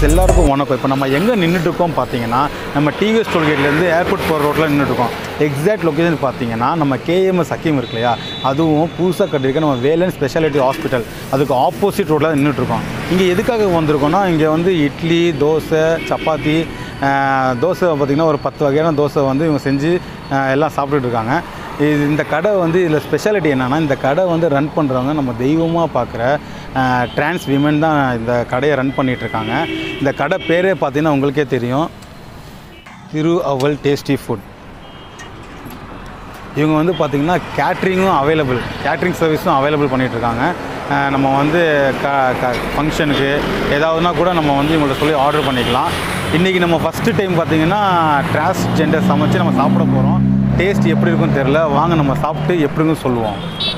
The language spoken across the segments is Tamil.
வியூவர்ஸ் எல்லாருக்கும் வணக்கம் இப்போ நம்ம எங்கே நின்றுட்டு இருக்கோம் பார்த்தீங்கன்னா நம்ம டிவிஎஸ் டோல்கேட்லேருந்து ஏர்போர்ட் போகிற ரோட்டில் நின்றுட்டு இருக்கோம் எக்ஸாக்ட் லொக்கேஷன் பார்த்தீங்கன்னா நம்ம கேஎம்எஸ் சக்கியம் இருக்கு இல்லையா அதுவும் புதுசாக கட்டியிருக்க நம்ம வேலன் ஸ்பெஷாலிட்டி ஹாஸ்பிட்டல் அதுக்கு ஆப்போசிட் ரோட்டில் நின்றுட்டு இருக்கோம் இங்கே எதுக்காக வந்திருக்கோம்னா இங்கே வந்து இட்லி தோசை சப்பாத்தி ஆஹ், தோசை பார்த்திங்கன்னா ஒரு பத்து வகையான தோசை வந்து இவங்க செஞ்சு ஆஹ், எல்லாம் சாப்பிட்டுட்டு இருக்காங்க இது இந்த கடை வந்து இதில் ஸ்பெஷாலிட்டி என்னென்னா இந்த கடை வந்து ரன் பண்ணுறவங்க நம்ம தெய்வமாக பார்க்குற டிரான்ஸ் விமன் தான் இந்த கடையை ரன் பண்ணிட்டு இருக்காங்க இந்த கடை பேரே பார்த்தீங்கன்னா உங்களுக்கே தெரியும் திரு அவல் டேஸ்டி ஃபுட் இவங்க வந்து பார்த்திங்கன்னா கேட்ரிங்கும் அவைலபிள் கேட்ரிங் சர்வீஸும் அவைலபிள் பண்ணிகிட்ருக்காங்க நம்ம வந்து க க ஃபங்க்ஷனுக்கு ஏதாவதுனா கூட நம்ம வந்து இவங்கள்ட்ட சொல்லி ஆர்டர் பண்ணிக்கலாம் இன்றைக்கி நம்ம ஃபஸ்ட்டு டைம் பார்த்திங்கன்னா டிரான்ஸ்ஜெண்டர் சமைச்சு நம்ம சாப்பிட போகிறோம் டேஸ்ட் எப்படி இருக்குன்னு தெரில வாங்க நம்ம சாப்பிட்டு எப்படி இருக்குன்னு சொல்லுவோம்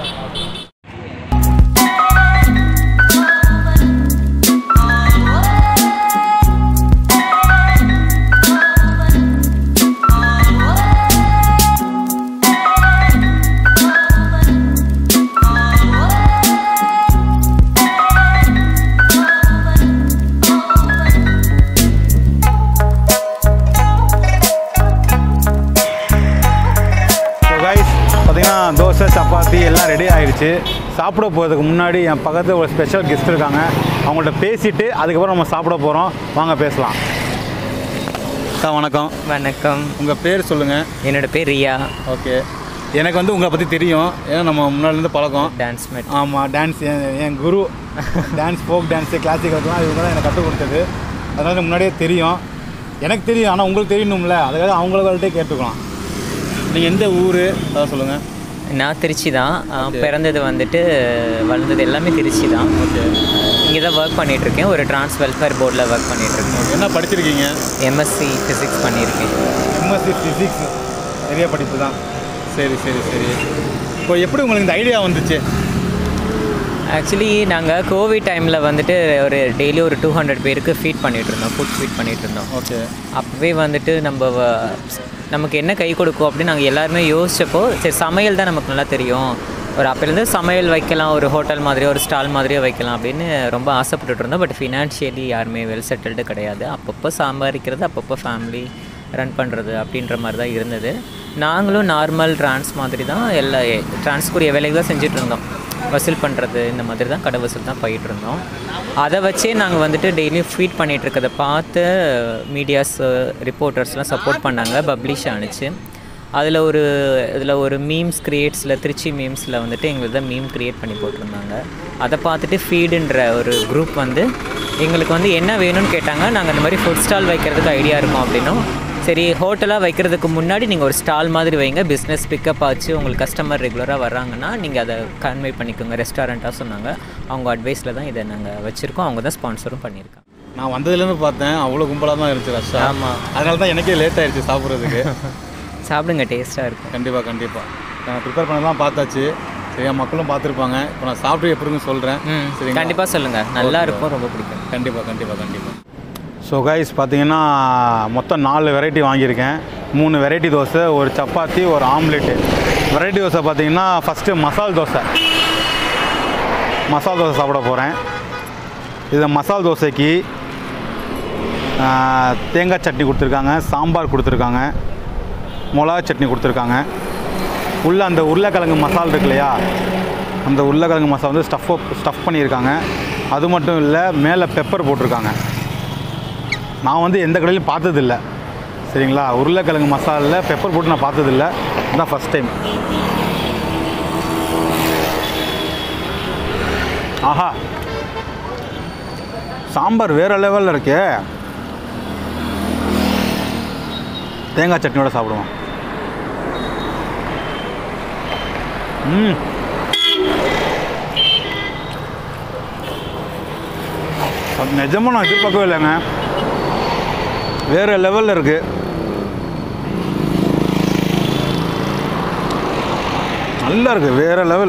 ஸோ கைஸ் பார்த்தீங்கன்னா தோசை சப்பாத்தி எல்லாம் ரெடி ஆயிடுச்சு சாப்பிட போகிறதுக்கு முன்னாடி என் பக்கத்தில் ஒரு ஸ்பெஷல் கெஸ்ட் இருக்காங்க அவங்கள்ட்ட பேசிட்டு அதுக்கப்புறம் நம்ம சாப்பிட போகிறோம் வாங்க பேசலாம் சார் வணக்கம் வணக்கம் உங்கள் பேர் சொல்லுங்கள் என்னோட பேர் ரியா ஓகே எனக்கு வந்து உங்களை பற்றி தெரியும் ஏன்னா நம்ம முன்னாடிலேருந்து பழக்கம் டான்ஸ் மேட் ஆமாம் டான்ஸ் என் என் குரு டான்ஸ் ஃபோக் டான்ஸு கிளாசிக்கல்லாம் இவங்க தான் எனக்கு கற்றுக் கொடுத்தது அதனால முன்னாடியே தெரியும் எனக்கு தெரியும் ஆனால் உங்களுக்கு தெரியணும்ல அதுக்காக அவங்கள்ட்டே கேட்டுக்கலாம் நீங்கள் எந்த ஊர் அதான் சொல்லுங்கள் நான் திருச்சி தான் அஹ், பிறந்தது வந்துட்டு வளர்ந்தது எல்லாமே திருச்சி தான் ஓகே இங்கே தான் ஒர்க் பண்ணிட்டு இருக்கேன் ஒரு ட்ரான்ஸ் வெல்ஃபேர் போர்டில் ஒர்க் பண்ணிட்டு இருக்கேன் என்ன படிச்சிருக்கீங்க எம்எஸ்சி ஃபிசிக்ஸ் பண்ணியிருக்கேன் எம்எஸ்சி ஃபிசிக்ஸ் நிறைய படிப்பு தான் சரி சரி சரி இப்போ எப்படி உங்களுக்கு இந்த ஐடியா வந்துச்சு ஆக்சுவலி நாங்கள் கோவிட் டைமில் வந்துட்டு ஒரு டெய்லி ஒரு டூ ஹண்ட்ரட் பேருக்கு ஃபீட் பண்ணிட்டு இருந்தோம் ஃபுட் ஃபீட் பண்ணிட்டு இருந்தோம் ஓகே அப்போவே வந்துட்டு நம்ம வ- நமக்கு என்ன கை கொடுக்கும் அப்படின்னு நாங்கள் எல்லாருமே யோசிச்சப்போ சரி சமையல் தான் நமக்கு நல்லா தெரியும் ஒரு அப்போலேருந்து சமையல் வைக்கலாம் ஒரு ஹோட்டல் மாதிரியோ ஒரு ஸ்டால் மாதிரியோ வைக்கலாம் அப்படின்னு ரொம்ப ஆசைப்பட்டுட்டு இருந்தோம் பட் ஃபினான்ஷியலி யாருமே வெல் செட்டில்டு கிடையாது அப்பப்போ சம்பாதிக்கிறது அப்பப்போ ஃபேமிலி ரன் பண்ணுறது அப்படின்ற மாதிரி தான் இருந்தது நாங்களும் நார்மல் ட்ரான்ஸ் மாதிரி தான் எல்லா ட்ரான்ஸ்குரிய வேலைகள் தான் செஞ்சுட்டு இருந்தோம் வசூல் பண்ணுறது இந்த மாதிரி தான் கடை வசூல் தான் போயிட்டு இருந்தோம் அதை வச்சே நாங்கள் வந்துட்டு டெய்லியும் ஃபீட் பண்ணிகிட்டு இருக்கிறத பார்த்து மீடியாஸ் ரிப்போர்ட்டர்ஸ்லாம் சப்போர்ட் பண்ணாங்க பப்ளிஷ் ஆணுச்சு அதில் ஒரு இதில் ஒரு மீம்ஸ் கிரியேட்ஸில் திருச்சி மீம்ஸில் வந்துட்டு எங்களுக்கு தான் மீம் கிரியேட் பண்ணி போட்டிருந்தாங்க அதை பார்த்துட்டு ஃபீடுன்ற ஒரு குரூப் வந்து எங்களுக்கு வந்து என்ன வேணும்னு கேட்டாங்க நாங்கள் இந்த மாதிரி ஃபுட் ஸ்டால் வைக்கிறதுக்கு ஐடியா இருக்கும் அப்படின்னும் சரி ஹோட்டலாக வைக்கிறதுக்கு முன்னாடி நீங்கள் ஒரு ஸ்டால் மாதிரி வைங்க பிஸ்னஸ் பிக்கப் ஆச்சு உங்களுக்கு கஸ்டமர் ரெகுலராக வர்றாங்கன்னா நீங்கள் அதை கன்வே பண்ணிக்கோங்க ரெஸ்டாரண்ட்டாக சொன்னாங்க அவங்க அட்வைஸில் தான் இதை நாங்கள் வச்சுருக்கோம் அவங்க தான் ஸ்பான்சரும் பண்ணியிருக்காங்க நான் வந்ததுலேருந்து பார்த்தேன் அவ்வளோ கும்பலாக தான் இருந்துச்சு ரஷ்ஷா ஆமாம் அதனால தான் எனக்கே லேட் ஆயிடுச்சு சாப்பிட்றதுக்கு சாப்பிடுங்க டேஸ்ட்டாக இருக்கும் கண்டிப்பாக கண்டிப்பாக நான் ப்ரிப்பேர் பண்ணலாம் பார்த்தாச்சு சரியா மக்களும் பார்த்துருப்பாங்க இப்போ நான் சாப்பிட்டு எப்படி இருக்குன்னு சொல்கிறேன் ம் சரிங்களா? கண்டிப்பாக சொல்லுங்கள் நல்லா இருக்கும் ரொம்ப பிடிக்கும் கண்டிப்பாக கண்டிப்பாக கண்டிப்பாக ஸோ கைஸ் பார்த்தீங்கன்னா மொத்தம் நாலு வெரைட்டி வாங்கியிருக்கேன் மூணு வெரைட்டி தோசை ஒரு சப்பாத்தி ஒரு ஆம்லெட்டு வெரைட்டி தோசை பார்த்தீங்கன்னா ஃபஸ்ட்டு மசால் தோசை மசால் தோசை சாப்பிட போகிறேன் இது மசால் தோசைக்கு ஆ, தேங்காய் சட்னி கொடுத்துருக்காங்க சாம்பார் கொடுத்துருக்காங்க மிளகா சட்னி கொடுத்துருக்காங்க உள்ளே அந்த உருளைக்கிழங்கு மசால் இருக்கு இல்லையா அந்த உருளைக்கிழங்கு மசாலா வந்து ஸ்டஃப் ஸ்டஃப் பண்ணியிருக்காங்க அது மட்டும் இல்லை மேலே பெப்பர் போட்டிருக்காங்க நான் வந்து எந்த கடையிலையும் பார்த்ததில்ல சரிங்களா உருளைக்கிழங்கு மசாலில் பெப்பர் போட்டு நான் பார்த்ததில்ல இதுதான் ஃபஸ்ட் டைம் ஆஹா சாம்பார் வேறு லெவலில் இருக்கே தேங்காய் சட்னியோட சாப்பிடுவோம் ம் அது நிஜமாக நான் எதிர்பார்க்கவே இல்லைங்க வேறு லெவலில் இருக்குது நல்லா இருக்குது வேறு லெவல்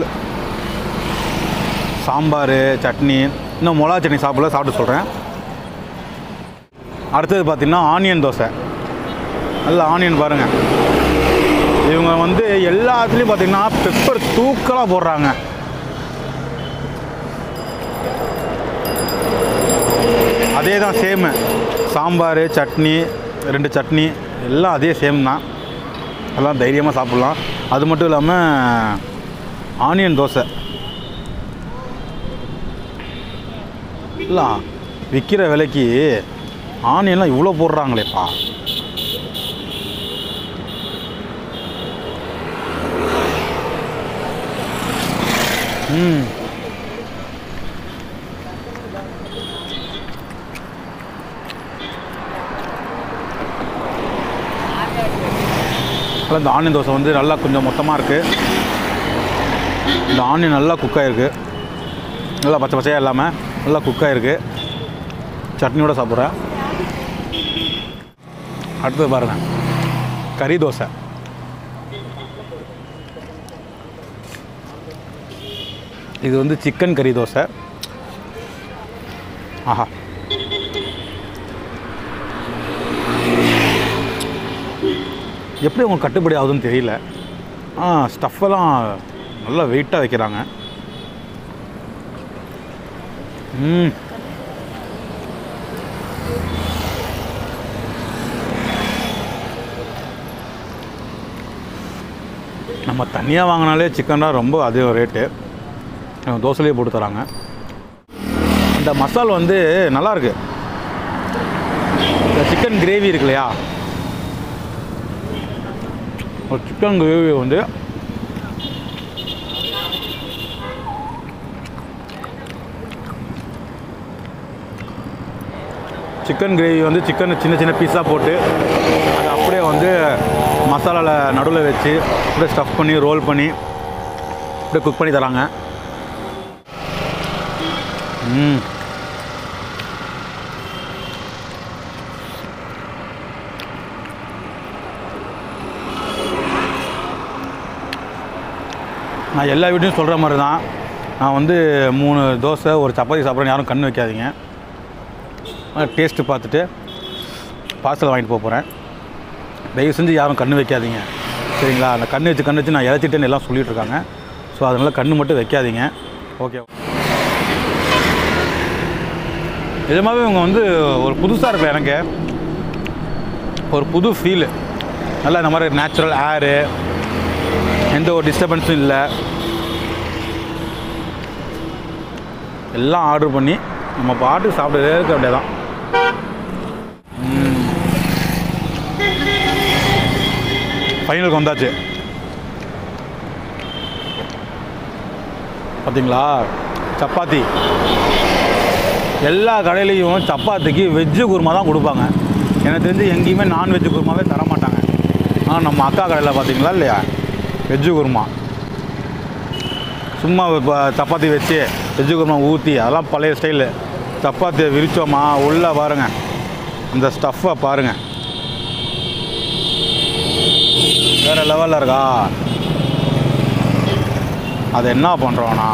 சாம்பார் சட்னி இன்னும் மிளகா சட்னி சாப்பிடல சாப்பிட்டு சொல்கிறேன் அடுத்தது பார்த்திங்கன்னா ஆனியன் தோசை நல்ல ஆனியன் பாருங்கள் இவங்க வந்து எல்லாத்துலேயும் பார்த்தீங்கன்னா பெப்பர் தூக்கலாக போடுறாங்க அதே தான் சேமு சாம்பார் சட்னி ரெண்டு சட்னி எல்லாம் அதே சேம் தான் எல்லாம் தைரியமாக சாப்பிட்லாம் அது மட்டும் இல்லாமல் ஆனியன் தோசை இல்லை விற்கிற விலைக்கு ஆனியன்லாம் இவ்வளோ போடுறாங்களேப்பா ம் அப்புறம் இந்த ஆனியன் தோசை வந்து நல்லா கொஞ்சம் மொத்தமாக இருக்குது இந்த ஆனியன் நல்லா குக் ஆகிருக்கு நல்லா பச்சை பச்சையாக இல்லாமல் நல்லா குக் ஆகிருக்கு சட்னியோட சாப்பிட்றேன் அடுத்தது பாருங்கள் கறி தோசை இது வந்து சிக்கன் கறி தோசை ஆஹா எப்படி அவங்க கட்டுப்படி ஆகுதுன்னு தெரியல ஆ ஸ்டஃப்பெல்லாம் நல்லா வெயிட்டாக வைக்கிறாங்க ம் நம்ம தனியாக வாங்கினாலே சிக்கன்னா ரொம்ப அதிக ரேட்டு தோசையிலே போட்டு தராங்க இந்த மசால் வந்து நல்லா இருக்கு இந்த சிக்கன் கிரேவி இருக்கு இல்லையா ஒரு சிக்கன் கிரேவி வந்து சிக்கன் கிரேவி வந்து சிக்கன் சின்ன சின்ன பீஸாக போட்டு அதை அப்படியே வந்து மசாலாவில் நடுவில் வச்சு அப்படியே ஸ்டஃப் பண்ணி ரோல் பண்ணி அப்படியே குக் பண்ணி தராங்க ம் நான் எல்லா வீட்லையும் சொல்கிற மாதிரி தான் நான் வந்து மூணு தோசை ஒரு சப்பாத்தி சாப்பிட்றேன்னு யாரும் கண் வைக்காதீங்க டேஸ்ட்டு பார்த்துட்டு பார்சல் வாங்கிட்டு போக போகிறேன் தயவு செஞ்சு யாரும் கண் வைக்காதீங்க சரிங்களா அந்த கண் வச்சு கண் வச்சு நான் இழைச்சிட்டேன்னு எல்லாம் சொல்லிட்டு இருக்காங்க ஸோ அதனால் கண் மட்டும் வைக்காதீங்க ஓகே நிஜமாகவே இவங்க வந்து ஒரு புதுசாக இருக்கும் எனக்கு ஒரு புது ஃபீலு நல்லா இந்த மாதிரி நேச்சுரல் ஏரு எந்த ஒரு டிஸ்டர்பன்ஸும் இல்லை எல்லாம் ஆர்டர் பண்ணி நம்ம பாட்டுக்கு சாப்பிட்டதே இருக்க அப்படியே தான் ஃபைனலுக்கு வந்தாச்சு பார்த்தீங்களா சப்பாத்தி எல்லா கடையிலையும் சப்பாத்திக்கு வெஜ்ஜு குருமா தான் கொடுப்பாங்க எனக்கு தெரிஞ்சு எங்கேயுமே நான்வெஜ் குருமாவே தர மாட்டாங்க ஆனால் நம்ம அக்கா கடையில் பார்த்தீங்களா இல்லையா வெஜ்ஜு குருமா சும்மா இப்போ சப்பாத்தி வச்சு வெஜ்ஜு குருமா ஊற்றி அதெல்லாம் பழைய ஸ்டைலு சப்பாத்தியை விரிச்சோமா உள்ளே பாருங்கள் அந்த ஸ்டஃப்பை பாருங்கள் வேறு லெவலில் இருக்கா அது என்ன பண்ணுறோன்னா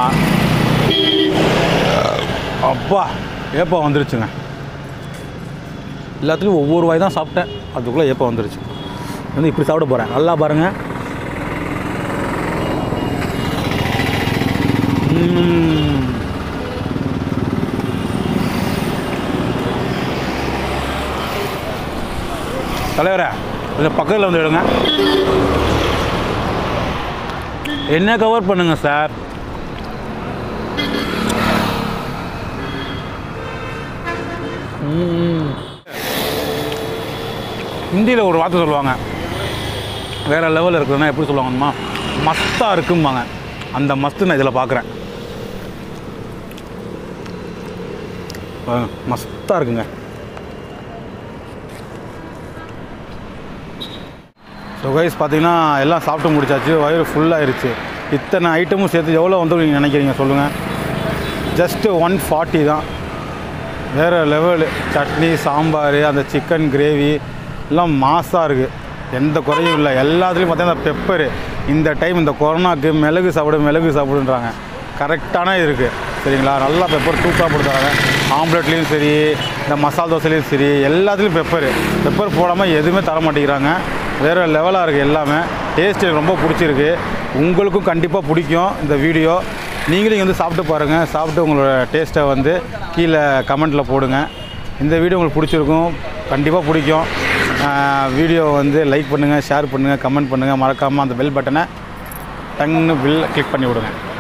அப்பா ஏப்பா வந்துருச்சுங்க எல்லாத்துலேயும் ஒவ்வொரு வாய் தான் சாப்பிட்டேன் அதுக்குள்ளே ஏப்பா வந்துருச்சு வந்து இப்படி சாப்பிட போகிறேன் நல்லா பாருங்கள் ம்ம். தலைவரே கொஞ்சம் பக்கத்தில் வந்து எடுங்க என்ன கவர் பண்ணுங்க சார் ம்ம். ஹிந்தியில் ஒரு வார்த்தை சொல்லுவாங்க வேறு லெவலில் இருக்குதுன்னா எப்படி சொல்லுவாங்கம்மா மஸ்தாக இருக்கும்பாங்க அந்த மஸ்து நான் இதில் பார்க்குறேன் மஸ்தாக இருக்குங்க ஸோ கைஸ் பார்த்தீங்கன்னா எல்லாம் சாப்பிட்டு முடிச்சாச்சு வயிறு ஃபுல்லாகிருச்சு இத்தனை ஐட்டமும் சேர்த்து எவ்வளோ வந்து நீங்கள் நினைக்கிறீங்க சொல்லுங்கள் ஜஸ்ட்டு ஒன் ஃபார்ட்டி தான் வேறு லெவலு சட்னி சாம்பார் அந்த சிக்கன் கிரேவி எல்லாம் மாஸாக இருக்குது எந்த குறையும் இல்லை எல்லாத்துலேயும் பார்த்தீங்கன்னா பெப்பரு இந்த டைம் இந்த கொரோனாக்கு மிளகு சாப்பிடு மிளகு சாப்பிடுன்றாங்க கரெக்டான இருக்குது சரிங்களா நல்லா பெப்பர் தூக்காக போட்டு தராங்க ஆம்லெட்லேயும் சரி இந்த மசால் தோசைலையும் சரி எல்லாத்துலேயும் பெப்பரு பெப்பர் போடாமல் எதுவுமே தர மாட்டேங்கிறாங்க வேறு லெவலாக இருக்குது எல்லாமே டேஸ்ட் எனக்கு ரொம்ப பிடிச்சிருக்கு உங்களுக்கும் கண்டிப்பாக பிடிக்கும் இந்த வீடியோ நீங்களும் இங்க வந்து சாப்பிட்டு பாருங்கள் சாப்பிட்டு உங்களோட டேஸ்ட்டை வந்து கீழே கமெண்ட்டில் போடுங்க இந்த வீடியோ உங்களுக்கு பிடிச்சிருக்கும் கண்டிப்பாக பிடிக்கும் வீடியோ வந்து லைக் பண்ணுங்கள் ஷேர் பண்ணுங்கள் கமெண்ட் பண்ணுங்கள் மறக்காமல் அந்த பெல் பட்டனை டங்குன்னு பில் கிளிக் பண்ணி விடுங்க